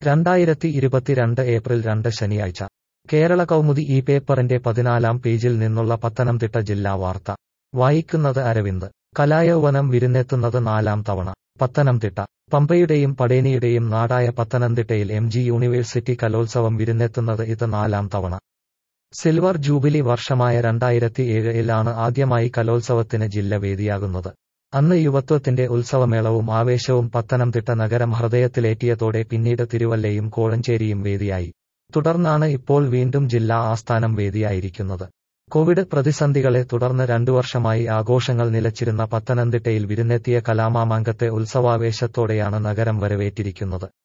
രണ്ടായിരത്തി ഇരുപത്തിരണ്ട് ഏപ്രിൽ രണ്ട് ശനിയാഴ്ച കേരള കൗമുദി ഈ പേപ്പറിന്റെ പതിനാലാം പേജിൽ നിന്നുള്ള പത്തനംതിട്ട ജില്ലാ വാർത്ത വായിക്കുന്നത് അരവിന്ദ് കലായൗവനം വിരുന്നെത്തുന്നത് നാലാം തവണ പത്തനംതിട്ട പമ്പയുടെയും പടേനിയുടെയും നാടായ പത്തനംതിട്ടയിൽ എം ജി യൂണിവേഴ്സിറ്റി കലോത്സവം വിരുന്നെത്തുന്നത് ഇത് നാലാം തവണ സിൽവർ ജൂബിലി വർഷമായ രണ്ടായിരത്തി ഏഴിലാണ് ആദ്യമായി കലോത്സവത്തിന് ജില്ല വേദിയാകുന്നത് അന്ന് യുവത്വത്തിന്റെ ഉത്സവമേളവും ആവേശവും പത്തനംതിട്ട നഗരം ഹൃദയത്തിലേറ്റിയതോടെ പിന്നീട് തിരുവല്ലയും കോഴഞ്ചേരിയും വേദിയായി തുടർന്നാണ് ഇപ്പോൾ വീണ്ടും ജില്ലാ ആസ്ഥാനം വേദിയായിരിക്കുന്നത് കോവിഡ് പ്രതിസന്ധികളെ തുടർന്ന് രണ്ടു വർഷമായി ആഘോഷങ്ങൾ നിലച്ചിരുന്ന പത്തനംതിട്ടയിൽ വിരുന്നെത്തിയ കലാമാമാങ്കത്തെ ഉത്സവാവേശത്തോടെയാണ് നഗരം വരവേറ്റിരിക്കുന്നത്